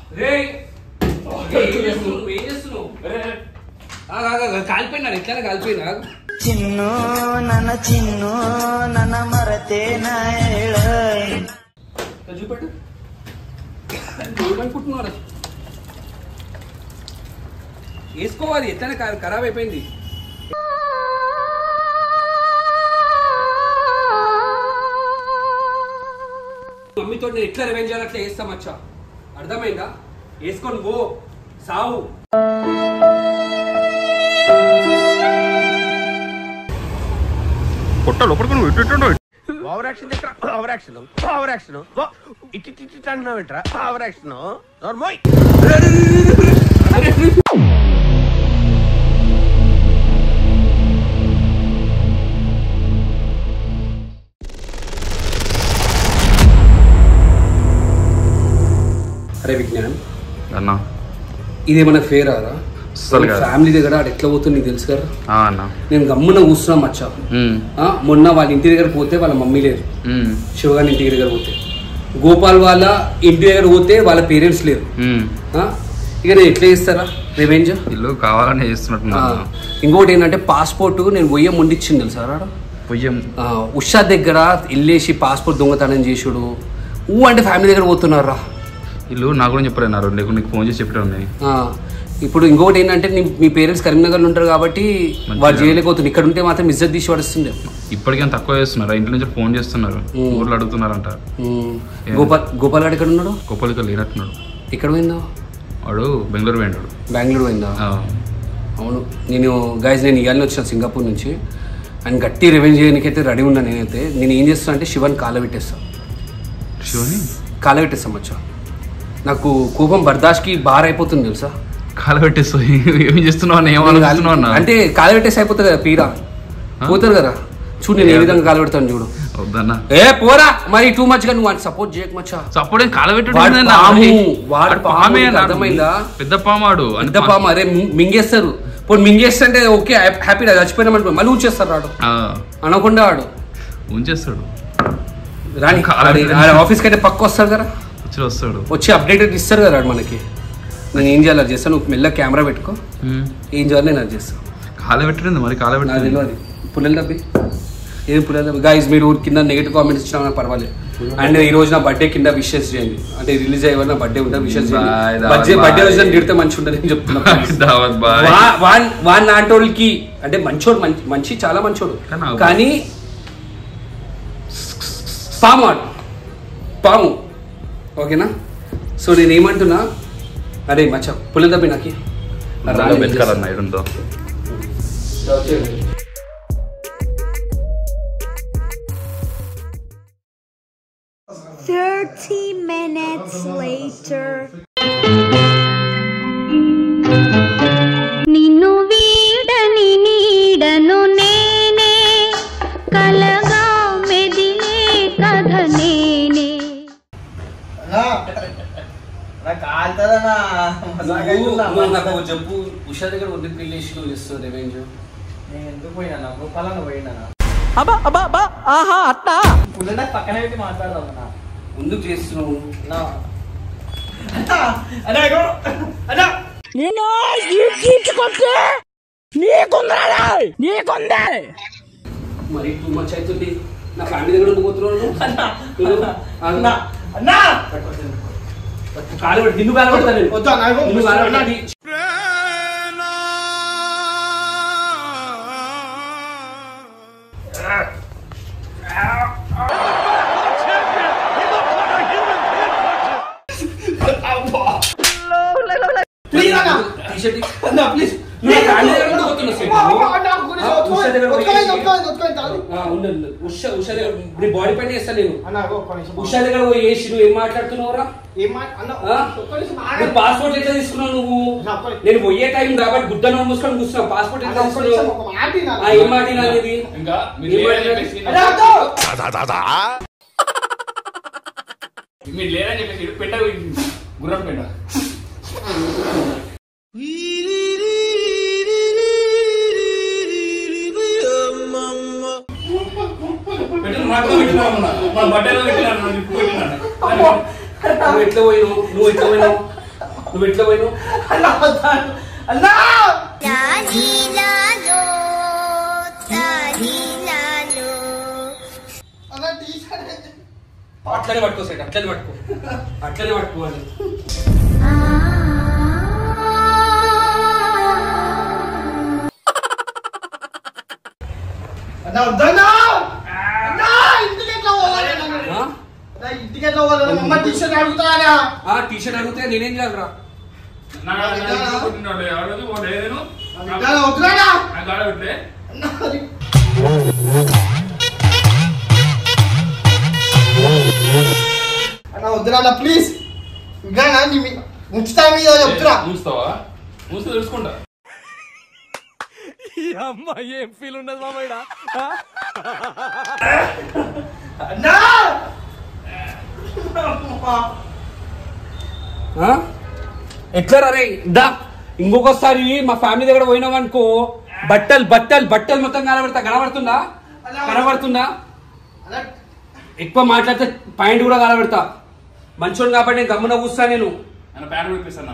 రేయ్ ఏం చేస్తున్నావు నువ్వు ఏం చేస్తున్నావు ఆగు, ఆగు, ఆగు, కాలిపోయినాడు ఇట్లానే కాలిపోయినా ఆగు. ಚಿನ್ನು ನನ್ನ ಚಿನ್ನು ನನ್ನ ಮರತೇನ ಹೇಳ ఇక్కడ చూపెట్టు ఏమనుకుంటున్నారు వేసుకోవాలి ఎట్లనే ఖరా- ఖరాబ్ అయిపోయింది మమ్మీతో నేను ఎట్లా రివెంజ్ చేయాలి అట్లా వేస్తాం అచ్చా అర్థమైందా వేసుకొని పో సావు పొట్ట లోపలికి నువ్వు ఇటు ఇటు ఓవర్ యాక్షన్ దగ్గర ఓవర్ యాక్షన్ ఓవర్ యాక్షన్ ఇటు ఇటు ఇటు అంటున్నావు ఏంట్రా ఓవర్ యాక్షన్ నోర్మోయ్ అరే విజ్ఞానం అన్న ఇదేమన్నా ఫేర్ ఆరా అస్సలు కాదు. ఫ్యామిలీ దగ్గర ఆడ ఎట్లా పోతుంది నీకు తెలుసు కదా ఆ, అన్న నేను గమ్మున కూర్చున్నా మచ్చా ఉమ్, ఆ, మొన్న వాళ్ళ ఇంటి దగ్గర పోతే వాళ్ళ మమ్మీ లేరు ఉమ్, శివగారి ఇంటి దగ్గర పోతే గోపాల్ వాళ్ళ ఇంటి దగ్గర పోతే వాళ్ళ పేరెంట్స్ లేరు ఉమ్. ఆ, ఇక నేను ఎట్లా చేస్తారా రివెంజ్ ఇల్లు కావాలని చేస్తున్నట్టున్నా ఇంకోటి ఏంటంటే పాస్పోర్ట్ నేను పోయే ముందు ఇచ్చింది తెలుసా రాడు పొయ్యం ఆ, ఉషా దగ్గర వెళ్ళేసి పాస్పోర్ట్ దొంగతనం చేసుడు ఊ అంటే ఫ్యామిలీ దగ్గర పోతున్నారా ఇల్లు నాకు కూడా చెప్పలేన్నారు లేకుంటే నీకు ఫోన్ చేసి చెప్పడం ఉన్నాయి ఆ, ఇప్పుడు ఇంకొకటి ఏంటంటే నీ- మీ పేరెంట్స్ కరీంనగర్లో ఉంటారు కాబట్టి మంచిగా. వాళ్ళు చేయలేకపోతుంది ఇక్కడ ఉంటే మాత్రం ఇజ్జత్ తీసి పడుస్తుంది ఇప్పటికేం తక్కువ చేస్తున్నారు ఇంటి నుంచి ఫోన్ చేస్తున్నారు ఉమ్. ఊర్లో అడుగుతున్నారంట ఉమ్, గోపాల్ గోపాల్ గారు ఎక్కడ ఉన్నాడు గొప్పలిక లేనట్టున్నాడు ఎక్కడ పోయిందో వాడు బెంగళూరు పోయినాడు బెంగళూరు పోయిందా ఆ, అవును నేను గైజ్ నేను ఇవాళ వచ్చాను సింగపూర్ నుంచి అండ్ గట్టి రివెంజ్ చేయడానికైతే రెడీ ఉన్నా నేనైతే నేను ఏం చేస్తాను అంటే శివన్ కాల పెట్టేస్తాను శివని కాల పెట్టేస్తాం మచ్చా నాకు కోపం బర్దాష్కి బార్ అయిపోతుంది తెలుసా కాల పెట్టేస్తావు ఏం చేస్తున్నావు అన్న ఏం ఆలోచిస్తున్నావు అన్న అంటే కాల పెట్టేసి అయిపోతుంది కదా పీరా పోతారు కదా చూడు నేను ఏ విధంగా కాల పెడతాను చూడు వద్దన్న ఏ పోరా మరి టూ మచ్ గా నువ్వు సపోర్ట్ చేయక మచ్చా సపోర్ట్ ఏం కాల పెట్టడం వాడు ఏందన్న? పాము, వాడు వాడు పాము, పామే నీకు అన్నాడు. అర్థమైందా? పెద్ద పామాడు పెద్ద పాము అరే మింగ్- మింగేస్తారు పోనీ మింగేస్తుంటే ఓకే హ్యాపీగా చచ్చిపోయినామంటే మళ్ళీ ఉంచేస్తారు రాడు అనకుండా వాడు ఉంచేస్తాడు రాని కాల ఆడి- పెట్టడం. ఆడి ఆఫీస్కి అయితే పక్క వస్తారు కదా వచ్చి వస్తాడు వచ్చి అప్డేట్ ఇస్తారు కదా వాడు మనకి నేను ఏం చేయాలి అది చేస్తాను నువ్వు మెల్ల కెమెరా పెట్టుకో ఉమ్. ఏం చేయాలి నేను అది చేస్తాను కాల పెట్టింది మరి కాల నాకు పెట్టింది తెలియదు పుల్లలు డబ్బి ఏం పుల్లలు డబ్బి గైజ్ మీరు కింద నెగిటివ్ కామెంట్స్ ఇచ్చినా పర్వాలేదు అండ్ ఈ రోజు నా బర్త్డే కింద విషెస్ చేయండి అంటే రిలీజ్ అయ్యే నా బర్త్డే ఉంటే విషెస్ Bye, చేయండి Dawat, బర్త్డే bye. బర్త్డే రోజు నన్ను తిడితే మంచి ఉంటుంది అని చెప్తున్నా దావత్ బాయ్ వా- వాన్ వాన్ నాటోళ్ళకి అంటే మంచోడు మంచి మంచి చాలా మంచోడు కానీ ఆ- కానీ పాము ఆడు పాము ఓకేనా సో నేను ఏమంటున్నా అరే మచ్చ పుల్ల దబ్బి నాకి పెట్టుకోవాలన్న ఇడుందో Thirty minutes later. నిన్ను వీడని నీడను నేనే కలగా మెదిలే కథ నేనే నాకు కాలుతుందన్నా నువ్వు నువ్వు నాకు ఒక జబ్బు ఉషా దగ్గర వద్దు పెళ్లి నువ్వు చేస్తున్నావు రివెంజ్ నేను ఎందుకు పోయినా గోపాలను పోయినా అబ్బా అబ్బా అబ్బా ఆహా అట్టా ఇప్పుడు నాకు పక్కన పెట్టి మాట్లాడదాం ముందుకు చేస్తున్నావు నా అన్నా ఇగో, అన్నా నేను ఇరికించుకుంటే నీకుందా నీకుందా మరి టూ మచ్ అవుతుంది నా ఫ్యామిలీ దగ్గర ఉండిపోతున్నావు అన్నా అన్నా అన్నా కాలు పెట్టి నిన్ను కాలు పెడతాను నేను. వద్దు అన్నా ఇగో, నిన్ను కాలు అన్నా, పెట్టి ప్లీజ్ అన్నా టీ-షర్ట్ ఇ- అన్నా ప్లీజ్ నువ్వు నా ఫ్యామిలీ దగ్గర ఉండిపోతున్నావు సేపు నువ్వు. ఆ, ఉషా దగ్గర పోయి- ఆ, ఉండు, ఉండు. ఉషా ఉషా దగ్గర నీ బాడీ పైన చేస్తా నేను ఉషా దగ్గర పోయి వేసి నువ్వు ఏం మాట్లాడుతున్నావురా ఆ? నువ్వు పాస్పోర్ట్ ఎట్లా తీసుకున్నావు నువ్వు నేను పోయే టైం కాబట్టి గుడ్డను మూసుకొని కూర్చున్నావు పాస్పోర్ట్ ఎట్లా తీసుకున్నావు ఆ, ఏం మాట్లాడాలి ఇది ఇంకా మీరు లేరని చెప్పేసి మీరు లేరని చెప్పేసి పెట్ట గుర్రం పెట్ట పెట్టిన మాటలో పెట్టినావు మొన్న. మన బర్త్డేలో పెట్టినాను, నన్ను ఇప్పుడు పెట్టినాను. నువ్వు ఎట్లా పోయినావు నువ్వు ఎట్లా పోయినావు నువ్వు ఎట్లా పోయినావు అన్నా వద్దాను. అన్నా అన్నా టీ-షర్ట్ అట్లనే పట్టుకో సైడ్ అట్లనే పట్టుకో అట్లనే పట్టుకోవాలి అన్నా వద్దన్నా అన్నా ఇంటికి ఎట్లా పోవాలన్నా ఆ? నా ఇంటికి ఎట్లా పోవాలన్నా మా అమ్మ టీ-షర్ట్ అడుగుతానా ఆ టీ షర్ట్ అడిగితే నేనేం చేయాలరా అన్నా వద్దురానా అన్నా అది- అన్నా వద్దురానా ప్లీజ్ ఇంకా నీ మీ- ఉంచుతా మీద చెప్తున్నా మూస్తావా మూస్తే తెలుసుకుంటా అమ్మ ఏం ఫీల్ ఉండదు మామయ్య అన్నా ఆ? ఎట్లా రే దా ఇంకొకసారి మా ఫ్యామిలీ దగ్గర పోయినాం అనుకో బట్టలు బట్టలు బట్టలు మొత్తం కనబడతా కనబడుతుందా కనబడుతుందా అన్నా ఎక్కువ మాట్లాడితే పాయింట్ కూడా కనబడతా మంచోడు కాబట్టి నేను గమ్మున కూస్తా నేను ఆయన ప్యాంట్ పిలిపిస్తాను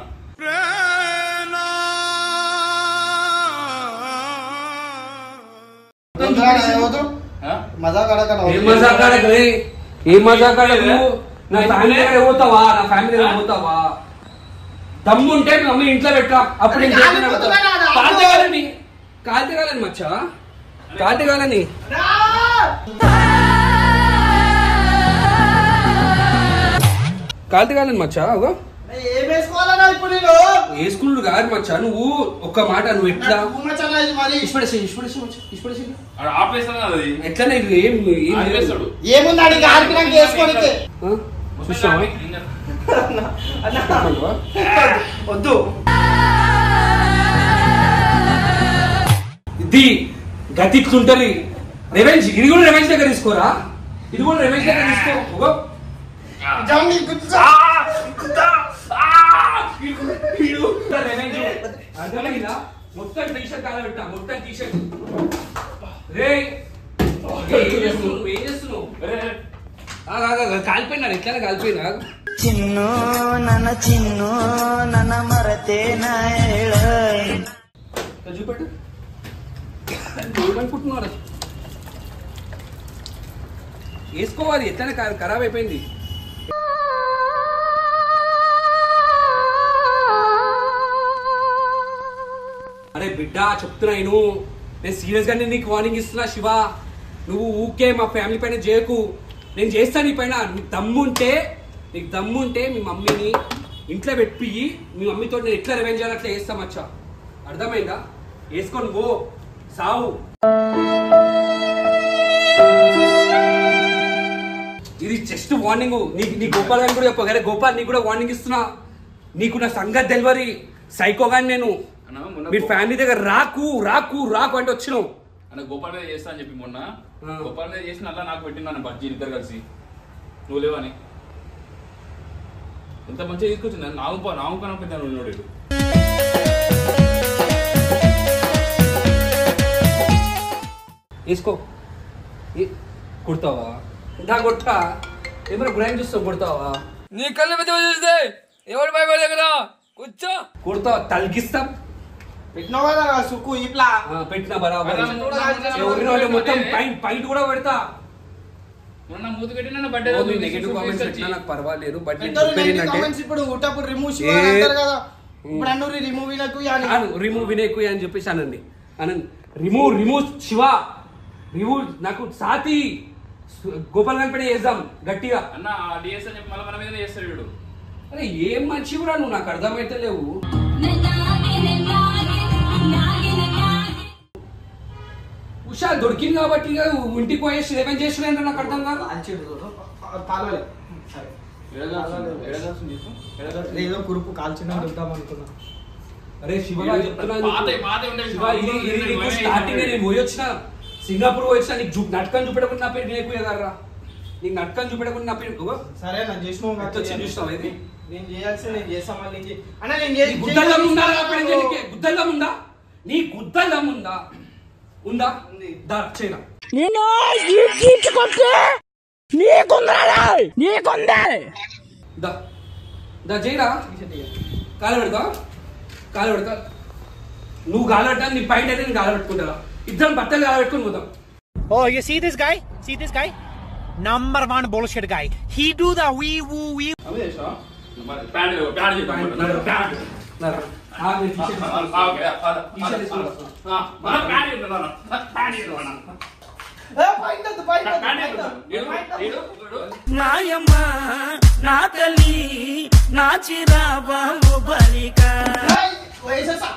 వద్దురానా వద్దు మజాక్ అడగనా ఏం మజాక్ ఆడకు రే ఏం మజాక్ ఆడకు నా ఫ్యామిలీ దగ్గర పోతావా నా ఫ్యామిలీ దగ్గర పోతావా దమ్ము ఉంటే మీ మమ్మీ ఇంట్లో పెట్టా అప్పుడు నేను అది చేసిన కాదు, పెడతా. అది కాలు తెగాలని కాలు తెగాలని మచ్చా కాలు తెగాలని కాలు తెగాలని మచ్చా అగో ఏం వేసుకోవాలన్నా ఇప్పుడు నేను వేసుకున్నాడు కాదు మచ్చా నువ్వు ఒక్క మాట నువ్వు ఎట్లా మచ్చన్నా ఇది మరి ఇష్టపడేసి ఇష్టపడేసి మచ్చా ఇష్టపడేసి ఆడ ఆపేస్తాను కదా అది ఎట్లనే ఇది ఏం ఏం లేదు. ఆపేస్తాడు ఏముంది అడిగి ఆడిపినాక వేసుకోనికి ఆ? చూస్తావా? అన్నా చూస్తావా? వద్దు ఇది గతి ఇట్లుంటది రెవెంజ్ ఇది కూడా రెవెంజ్ దగ్గర తీసుకోరా ఇది కూడా రెవెంజ్ దగ్గర తీసుకో ఓగో. జమ్మి గుర్తు వీడు revenge. అర్థమైందా? మొత్తం టీషర్ట్ కాలబెట్టా మొత్తం టీషర్ట్ రే ఏం చేస్తున్నావు ఏం చేస్తున్నావు ఆగు, ఆగు, ఆగు. కాలిపోయినా ఎట్లా కాలిపోయినా ಚಿನ್ನು ನನ್ನ ಚಿನ್ನು ನನ್ನ ಮರತೇನ ಹೇಳ ఇక్కడ చూపెట్టు ఏమనుకుంటున్నారా వేసుకోవాలి ఎట్లనే కా- ఖరాబ్ అయిపోయింది అరే బిడ్డ చెప్తున్నా నేను నేను సీరియస్ గానే నీకు వార్నింగ్ ఇస్తున్నా శివ నువ్వు ఊకే మా ఫ్యామిలీ పైన చేయకు నేను చేస్తాను నీ పైన నీకు దమ్ముంటే నీకు దమ్ముంటే మీ మమ్మీని ఇంట్లో పెట్టి మీ మమ్మీతో నేను ఎట్లా రివెంజ్ చేయాలి అట్లా చేస్తా మచ్చా అర్థమైందా వేసుకొని పో సావు ఇది జస్ట్ వార్నింగ్ నీకు నీ గోపాల్ గారిని కూడా చెప్పగలే గోపాల్ నీకు కూడా వార్నింగ్ ఇస్తున్నా నీకు నా సంగతి డెలివరీ సైకో గాని నేను అన్న మొన్న మీరు ఫ్యామిలీ దగ్గర రాకు రాకు రాకు అంటే వచ్చినావు అన్న గోపాల్ మీద చేస్తా అని చెప్పి మొన్న ఆ. గోపాల్ మీద చేసిన అలా నాకు పెట్టిన బజ్జీ ఇద్దరు కలిసి నువ్వు లేవని ఎంత మంచిగా తీసుకొచ్చింది నాగు పా నాగు కన్నా పెద్ద ఉన్నాడు వీడు. వేసుకో ఏ- కుడతావా నా కొట్టా ఏమైనా గురాయి చూస్తావు కొడతావా నీ కళ్ళు పెద్ద చూస్తే ఎవరు భయపడలే కదా కూర్చో కొడతావా తలకిస్తాం పెట్టినావు కదా సుక్కు ఇట్లా ఆ, పెట్టినా బరాబర్ అలా చూడు, ఎవరినో వాళ్ళు మొత్తం పైంట్ పైంట్ కూడా పెడతా మొన్న మూతి పెట్టిన బర్త్డే నెగిటివ్ కామెంట్స్ పెట్టినా నాకు పర్వాలేదు బట్ నేను పెట్టరు చెప్పేది ఏంటంటే కామెంట్స్ ఇప్పుడు ఊటప్పుడు రిమూవ్ ఏ- అంటారు కదా ఇప్పుడు అన్నూరి రిమూవ్ వినకు అని రిమూవ్ వినేకు అని చెప్పేసి అనండి అనండి రిమూవ్ రిమూవ్ శివ రిమూవ్ నాకు సాతి గోపాల్ గణపతి చేద్దాం గట్టిగా అన్న డిఎస్ అని చెప్పి మళ్ళీ మన మీద చేస్తాడు వీడు అరే ఏం మంచి కూడా నువ్వు నాకు అర్థమైతే లేవు ఉషా దొరికింది కాబట్టి ఇక ఇంటికి పోయేసి ఏమేం చేసిన నాకు అర్థం కాదు కాలవలే ఎడగాల్సింది ఎడగాల్సింది చెప్పు ఎడగాల్సింది ఏదో కురుపు కాల్చిన దొరుకుతాం అనుకున్నా అరే శివగా చెప్తున్నాను పాత నీకు. పాత ఉండేది శివ, ఇది ఇది నీకు స్టార్టింగ్ నేను పోయి వచ్చిన సింగపూర్ పోయి వచ్చిన నీకు జూ- నాటకం చూపెట్టకుండా నా పేరు నీకు ఎదర్రా నీకు నాటకం చూపెట్టకుండా నా పేరు ఇగో, సరే నా చేసిన ఎంత వచ్చింది చూసినావా ఇది? నేను చేయాల్సింది నేను చేస్తా మళ్ళీ నేను చే- అన్న నేను నీ చేసి గుద్దల్లం ఉందా నా పేరు చేయనీకి? గుద్దల్లం ఉందా నీ గుద్దల్లం ఉందా ఉందా ఉంది. దా చైనా నేను ఎక్కించుకుంటే నీకుందా నీకుందా దా దా జైరా చేసి కాలు పెడతా కాలు పెడతా నువ్వు గాలి పెట్టా నీ పైన అయితే నేను గాలి పెట్టుకుంటా ఇద్దరం బట్టలు గాలి పెట్టుకుని పోతాం Oh, you see this guy? See this guy? Number one bullshit guy. He do the wee woo wee. అవి చేసినావా? మరి ప్యాంట్ ప్యాంట్ చెప్పు. ప్యాంట్. నరా. ఆ, నేను t-shirt ఆ, వేసుకుంటా. ఆ, ఓకే. ఆ, ఆ, t-shirt వేసుకుంటా. ఆ, మన ప్యాంట్ చెప్తున్నాను. ప్యాంట్ చెప్తున్నాను. ఏ, పైన వద్దు, పైన వద్దు, ప్యాంట్ పైన వద్దు. చెప్తున్నాను. ఏడు, ఏడు, ఏడు. నాయమ్మ నా తల్లి నా చిరాబాబు బలిక ఏయ్, వేసేసా.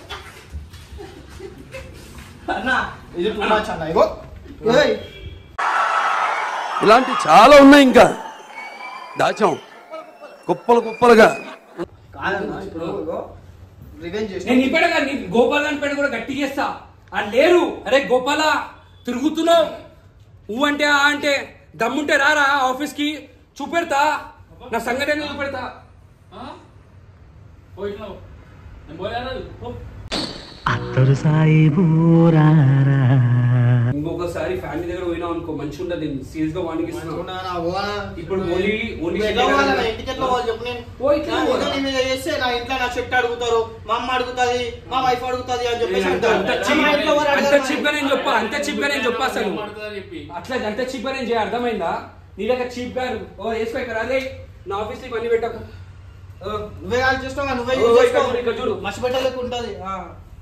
అన్న ఇది టూ మచ్ అన్న ఇగో ఏయ్ ఇలాంటి చాలా ఉన్నాయి ఇంకా దాచాం కుప్పలు కుప్పలుగా కాదన్న ఇప్పుడు ఇగో రివెంజ్ చేసి నేను ఇప్పటిగా నీ గోపాల్ గారి పేట కూడా గట్టి చేస్తా ఆ లేరు అరే గోపాల తిరుగుతున్నావు ఊ అంటే ఆ అంటే దమ్ముంటే రారా ఆఫీస్ కి చూపెడతా నా సంఘటన చూపెడతా ఆ? పోయినావు. నేను పోలేను. పో. అత్తరు సాయిబు రారా ఇంకొకసారి ఫ్యామిలీ దగ్గర పోయినావు అనుకో మంచిగా ఉండదు నేను సీరియస్ గా వానికి ఇస్తున్నా మంచిగున్నానా, ఓనా? ఇప్పుడు ఓన్లీ ఓన్లీ నువ్వు ఎట్లా పోవాలి నా ఇంటికి ఎట్లా పోవాలి చెప్పు నేను ఓ, ఇట్లా నా పోవాలా? ఇంట్లో నీ మీద చేస్తే నా ఇంట్లో నా చెట్టు అడుగుతారు మా అమ్మ అడుగుతుంది మా వైఫ్ అడుగుతుంది అని చెప్పేసి అంత అంటారు. అంత మా చీప్ ఇంట్లో ఎవరు అంత అడగరు చీప్ గా నేను చెప్పా అంత చీప్ గా నేను చెప్పా అసలు ఏం పడుతుందని చెప్పి. అట్లా అంత చీప్ గా నేను చేయ అర్థమైందా నీ దగ్గర చీప్ గా ఓ వేసుకో ఇక్కడ అదే నా ఆఫీస్ కి పని పెట్టకు ఓ, నువ్వే కాల్ చేస్తావు నువ్వే ఓ, యూజ్ ఇక్కడ చేసుకో చూడు, ఇక్కడ చూడు. మసి పెట్టలేకు ఉంటది ఆ.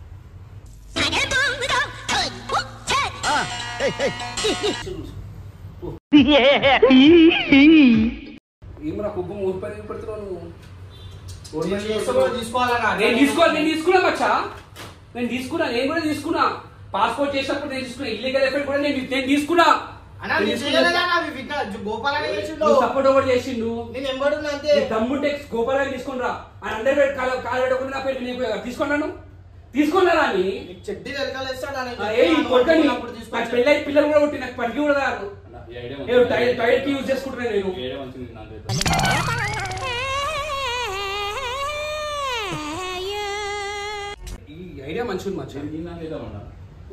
ఏమరా కుప్ప మూడు పని పెడుతున్నావు నువ్వు నేను చేస్తే కూడా తీసుకోవాలన్నా నేను తీసుకోవాలి నేను తీసుకున్నా మచ్చా నేను తీసుకున్నా నేను కూడా తీసుకున్నా పాస్పోర్ట్ చేసినప్పుడు నేను తీసుకున్నా ఇల్లీగల్ ఎఫెక్ట్ కూడా నేను నేను తీసుకున్నా అన్నా నేను చేయలేదా అన్నా? అవి విన్నా గోపాలనే చేసిండు నువ్వు సపోర్ట్ ఒకటి చేసిండు నేను ఎంబడున్నా అంతే నీ తమ్ముంటే గోపాలని తీసుకుని రా ఆ అండర్ వేట్ కాలు కాలు పెట్టకుండా నా పేరు నీకు తీసుకున్నాను తీసుకున్నారా అని నీకు చెడ్డీ వెనకాలేస్తాడా నేను ఆ, ఏ ఈ కొడుకని అప్పుడు నాకు తీసుకొచ్చి పెళ్ళై పిల్లలు కూడా పుట్టి నాకు పనికి కూడా రాదు అన్న, ఈ ఐడియా ఏ, మంచిది. టైర్ టైర్ కి యూజ్ చేసుకుంటున్నా నేను ఈ ఐడియా మంచిది నాకైతే. ఈ ఐడియా మంచిగా ఉంది మచ్చా ఇది నాకు ఏదో ఉన్నా.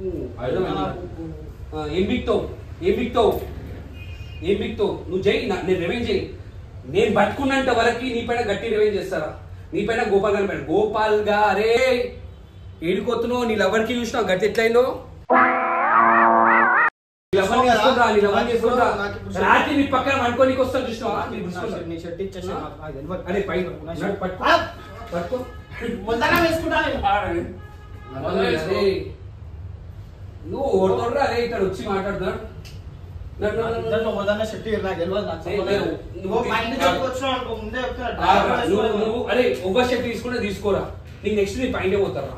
ఆ, ఏం బిక్తావు ఏం బిక్తావు ఏం బిక్తావు నువ్వు చేయి నా- నేను రివెంజ్ చేయి నేను పట్టుకున్నంత వరకు నీ పైన గట్టి రివెంజ్ చేస్తారా నీ పైన గోపాల్ గారి పైన గోపాల్ గారే ఏడుకొత్తున్నావు నీ లవర్కి చూసినావు గట్టి ఎట్లయిందో నీ లవర్ని తీసుకునిరా, నీ లవర్ని తీసుకునిరా. నాకు ఇప్పుడు రాత్రి నీ పక్కన వండుకోనికి వస్తాను చూసినావా నీ తీసుకున్నా. నీ షర్ట్ ఇచ్చేసి ఆ? నాకు తెలియదు. అరే పై నడు, పట్టుకో ఆ! పట్టుకో ముందర వేసుకుంటా నేను. అరే, నువ్వు ఓడతోడరా అరే ఇక్కడ వచ్చి మాట్లాడుతున్నాడు నడు, నడు, నడు, ఇద్దరిలో నడు. ఒకదాన్నే షర్ట్ ఇయ్యరు, నాకు తెలియదు, నాకు ఏ, సంబంధం లేదు. లేదు. నువ్వు నువ్వు మా ఇంటికి తీసుకు- వచ్చినావు అనుకో, ముందే చెప్తున్నా, ఆ, డ్రైవర్ నువ్వు వేసుకోవాలి. నువ్వు అరే ఒవ్వ షర్ట్ తీసుకుంటే తీసుకోరా నీకు నెక్స్ట్ నీ పైన పోతారా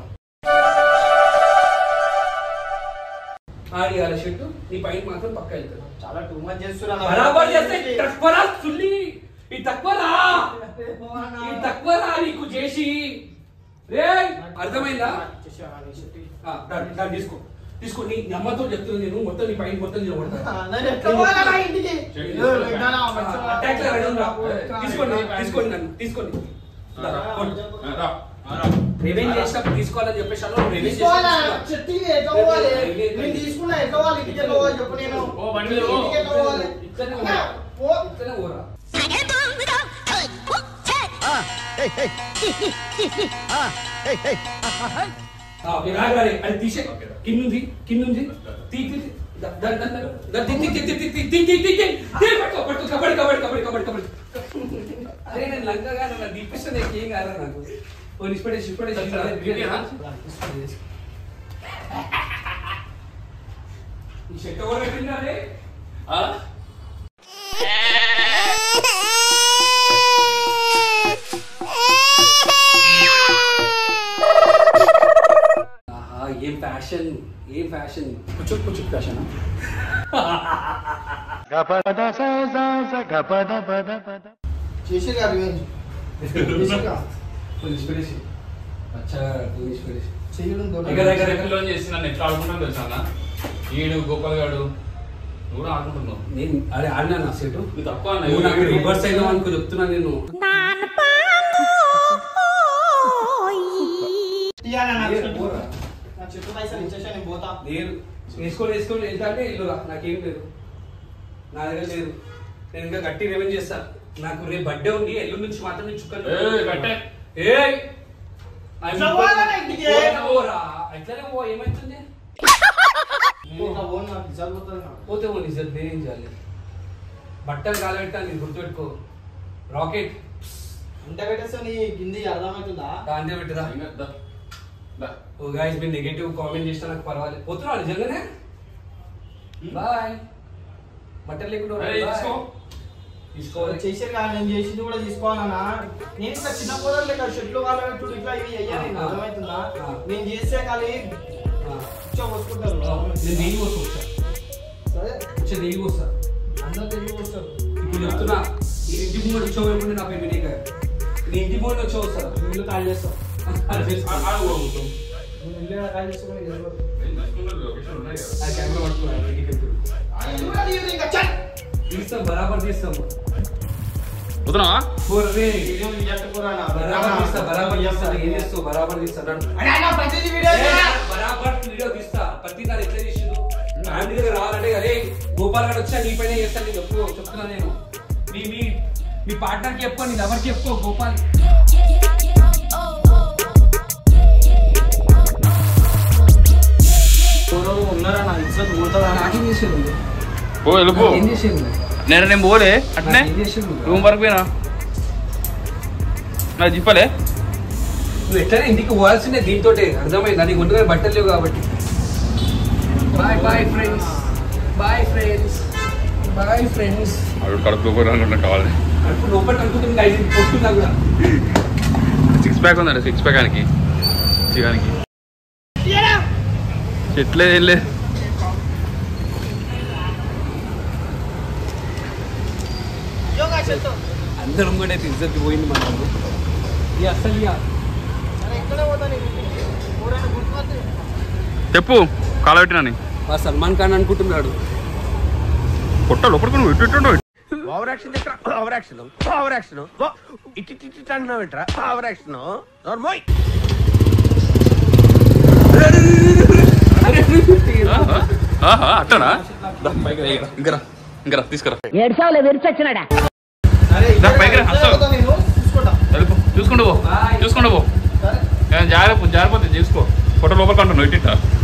ఆడి ఆడ షర్ట్ నీ పైన మాత్రం పక్క వెళ్తారు చాలా టూ మచ్ చేస్తున్నా బరాబర్ చేస్తే తక్కువరా సుల్లి ఈ తక్కువరా ఈ తక్కువరా నీకు చేసి రే అర్థమైందా ఆ, దా- దాన్ని తీసుకో తీసుకో నీ నీ అమ్మతో చెప్తున్నా నేను మొత్తం నీ పైన మొత్తం నేను కొడతా. నేను ఎట్లా పోవాలా నా ఇంటికి చెయ్యి ఏ, వెంటనే ఆ మంచం ఆ, అటాక్ లో రెడీ ఉందా? తీసుకోండి తీసుకోండి నన్ను తీసుకోండి దా, కొట్టు. ఆ, రా. ఆ, రా. రివెంజ్ చేసినప్పుడు తీసుకోవాలని చెప్పేసి అన్నావు, రివెంజ్ తీసుకోవాలా చేసినప్పుడు తీసుకో. చెట్టు ఎట్లా పోవాలి నేను తీసుకున్నా ఎట్లా పోవాలి ఇంటికి ఎట్లా పోవాలి చెప్పు నేను ఓ, బండి మీద పో. ఇంటికి ఎట్లా పోవాలి ఇట్లనే అన్నా, పో. పో. ఇట్లనే పోరా. ఆ, ఓకే, రా, రా, రే. అది తీసే కింద ఉంది కింద ఉంది తీ తీ తీ. దా, దా, దా, దా. దా, తీ, తీ, తీ, తీ, తీ, తీ, తీ, తీ, తీ, తీ. తీ, పట్టుకో, పట్టుకో, కబడ్డీ కబడ్డీ కబడ్డీ కబడ్డీ కబడ్డీ అరే నేను లంకగా నన్ను దీపిస్తే నీకు ఏం కాదు నాకు ఓ నిష్పడేసి నిష్పడేసి ఈ చెట్టు కూడా పెట్టిందా రే ఆ? ఆహా ఏం ఫ్యాషన్ ఏం ఫ్యాషన్ కూర్చో కూర్చో ఫ్యాషన్ చేసి గారు రివెంజ్ నిష్పడేసి అచ్చా నిష్పడేసి చేయడం దగ్గర, దగ్గర, దగ్గర. సెకండ్ లోన్ చేసి నన్ను ఎట్లా ఆడుకుంటాను తెలుసా అన్న? ఈడు గోపాల్ గాడు నువ్వు కూడా ఆడుకుంటున్నావు నేను అరే ఆడినా నా సెట్ నువ్వు తక్కువ అన్న. నువ్వు నాకు రివర్స్ అయినా అనుకో చెప్తున్నా నేను తీయాలా నా లేదు, చెట్టు? పోరా. నా చెట్టు పైసలు ఇచ్చేసా నేను పోతా లేదు వేసుకొని వేసుకొని వెళ్తా అంటే ఇల్లురా నాకేం లేదు నా దగ్గర లేదు నేను ఇంకా గట్టి రెవెన్యూ చేస్తా నాకు రేపు బర్త్డే ఉంది ఎల్లుండి నుంచి మాత్రం నేను చుక్కలు ఏయ్, కట్టే. ఏయ్ ఇట్లా పోవాలన్నా ఇంటికి. పోయినా పోరా. ఇట్లానే పో ఏమైతుంది ఇట్లా పోను నాకు ఇజ్జత్ పోతుంది నాకు. పోతే పో నిజం నేనేం చేయాలి బట్టలు కాలబెట్టాలి గుర్తుపెట్టుకో రాకెట్ అంత పెట్టేస్తే నీ కింది అర్థమవుతుందా అంతే పెట్టదా ఓ గాయస్ మీరు నెగటివ్ కామెంట్ చేసినా నాకు పర్వాలేదు పోతున్నా నిజంగానే బాయ్ బట్టలు లేకుండా ఏయ్, bye. తీసుకో. తీసుకోవాలి చేసేది కాదు నేను చేసింది కూడా తీసుకోవాలన్నా నేను ఇంకా చిన్న పోదాలు లేక షెట్లు కాలు పెట్టుడు ఇట్లా ఇవి అయ్యాలి ఆ. అర్థమవుతుందా ఆ. నేను చేస్తే ఖాళీ ఆ. కూర్చో పోసుకుంటారు నేను నెయ్యి పోస్తా వచ్చా సరే వచ్చే నెయ్యి పోస్తా అందరూ తెలివి పోస్తారు ఇప్పుడు చెప్తున్నా ఈ ఇంటి ముందు వచ్చావు ఎప్పుడు నా పేరు వినీక నీ ఇంటి ముందు వచ్చావు సార్ ఇల్లు ఖాళీ చేస్తాం ఆ నువ్వు ఇల్లు ఏమైనా ఖాళీ చేసుకుని తెలియదు కెమెరా పట్టుకున్నాను ఇంటికి వెళ్తున్నా. ఆ ఇల్లు కూడా తీయదు ఇంకా చల్ తీస్తాం బరాబర్ తీస్తాం పోతున్నావా పోరే వీడియో తీయట్టుకోరానా? బరాబర్ తీస్తా బరాబర్ తీస్తా ఏం చేస్తావు బరాబర్ తీస్తా నన్ను అరే అన్న ప్రతిదీ వీడియో ఏ, తీయరా? బరాబర్ వీడియో తీస్తా ప్రతి దాని ఎట్లా చేసిండు ఫ్యామిలీ దగ్గర రావాలంటే అరే గోపాల్ గారు వచ్చా నీ పైన చేస్తాను నీకు చెప్పు చెప్తున్నా నేను మీ మీ మీ పార్ట్నర్కి చెప్పుకో నీ ఎవరికి చెప్పుకో గోపాల్ ఎవరో ఉన్నారా నా ఇజ్జత్ పోతుందా నాకేం చేసేది పో వెళ్ళిపో ఏం చేసేది నేను నేను పోలే అట్నే ఏం చేసేది రూమ్ వరకు పోయినా నాకు చెప్పలే నువ్వు ఎట్లనే ఇంటికి పోవాల్సిందే దీంతో అర్థమైంది నీకు ఒంటుగా బట్టలు లేవు కాబట్టి boy boyfriends boyfriends boyfriends అప్పుడు కడుపు అనుకుంటా కావాలి అప్పుడు లోపల అనుకుంటుంది ఐదు కొట్టున్నా కూడా సిక్స్ ప్యాక్ ఉందండి సిక్స్ ప్యాక్ ఆయనకి చిగానికి చెట్లేదు ఏం లేదు యోగా చేస్తాం అందరం కూడా అయితే ఇజ్జత్ పోయింది మనకు ఈ అసలు ఇక అరే ఎక్కడ పోతా నేను ఎవరైనా గుర్తుపడితే చెప్పు కాలబెట్టినని ఆ సల్మాన్ ఖాన్ అనుకుంటున్నాడు కొట్ట లోపలికి నువ్వు ఇటు ఇటు ఉంటావు. ఓవర్ యాక్షన్ దగ్గర ఓవర్ యాక్షన్ ఓవర్ యాక్షన్ ఇట్టి ఇట్టి అంటున్నావు ఏంట్రా ఓవర్ యాక్షన్ నోర్మోయ్ ఆహా, ఆహా, అట్టనా దా, పైకి రా, ఇంకా రా, ఇంకా రా, తీసుకురా ఏడ్చావులే విరిచొచ్చినాడా అరే దా, పైకి రా, ఎక్కడ వస్తావు. పోతా నేను చూసుకుంటా వెళ్ళిపో చూసుకుంటూ పో చూసుకుంటూ పో సరే జాగ్రత్త జాగ్రత్త చూసుకో ఫోటో లోపలికి అంటున్నావు ఇట్ట